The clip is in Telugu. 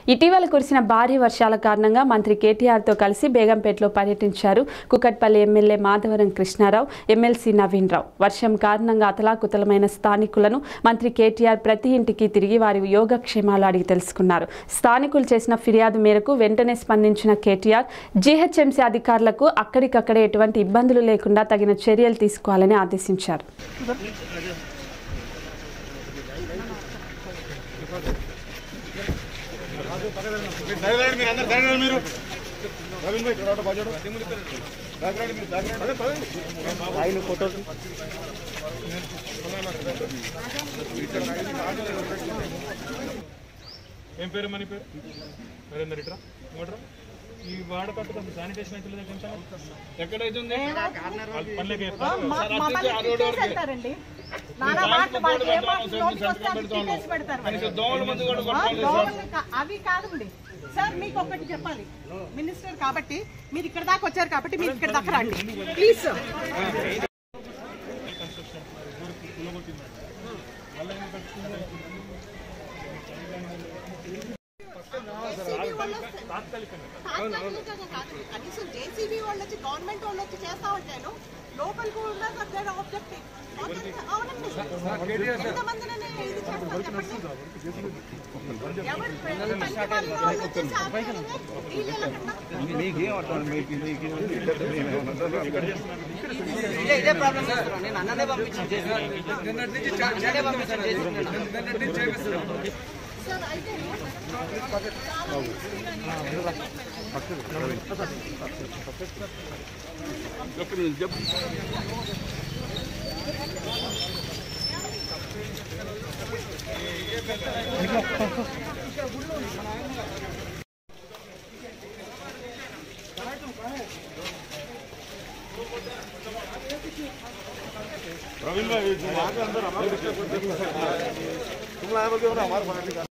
ఇటీవల కురిసిన భారీ వర్షాల కారణంగా మంత్రి కేటీఆర్తో కలిసి బేగంపేటలో పర్యటించారు కుకట్పల్లి ఎమ్మెల్యే మాధవరం కృష్ణారావు ఎమ్మెల్సీ నవీన్ రావు వర్షం కారణంగా అతలాకుతలమైన స్థానికులను మంత్రి కేటీఆర్ ప్రతి ఇంటికి తిరిగి వారి యోగక్షేమాలు అడిగి తెలుసుకున్నారు స్థానికులు చేసిన ఫిర్యాదు మేరకు వెంటనే స్పందించిన కేటీఆర్ జీహెచ్ఎంసీ అధికారులకు అక్కడికక్కడే ఎటువంటి ఇబ్బందులు లేకుండా తగిన చర్యలు తీసుకోవాలని ఆదేశించారు జరగండి మీరు అందరు జరగండి మీరు రవీంద్ర భాయ్ ఇక్కడ బాజోడు జరగండి మీరు జరగండి ఆయన ఫోటో ఏం పేరు మనీ పేరు నరేందర్ ఇట్రా ఇవ్వట్రా ఈ వాడకట్టు కొంచెం శానిటేషన్ అయితే లేదా కొంచెం ఎక్కడైతే ఉంది వాళ్ళు పనులకి చెప్తారు. మమ్మల్ని టీచర్స్ అంటారండి నానా మాటలు వాళ్ళకి ఏ మాటలు నోటికి వస్తే అవి టీచర్స్ పెడతారు వాళ్ళు. దోమల మందు కూడా ఆ, దోమలు కా- అవి కాదండి సార్ మీకు ఒకటి చెప్పాలి మినిస్టర్ కాబట్టి మీరు ఇక్కడ దాకా వచ్చారు కాబట్టి మీరు ఇక్కడ దాకా రండి ప్లీజ్ సార్ కనీసం జేసీబీ వాళ్ళు వచ్చి గవర్నమెంట్ వాళ్ళు వచ్చి చేస్తా ఉంటాను లోపలికి కూడా దగ్గర ఆబ్జెక్టివ్ అవునండి ఎంతమందినైనా ఇది చేస్తారు చెప్పండి ఎవరు పనికి వాళ్ళు వాళ్ళు వచ్చి సాధ్యమే. వీళ్ళు ఎలా కన్నా? మీకేం అర్థం మీకు మీకు ఇదే ఇదే ప్రాబ్లం చేస్తున్నాను నేను అన్ననే పంపించాను చేసి అన్ననే పంపించాను చేసి సార్ అయితే रविंद्र भाई तुम आगे अंदर हमारे तुम लाए बोल के हमारे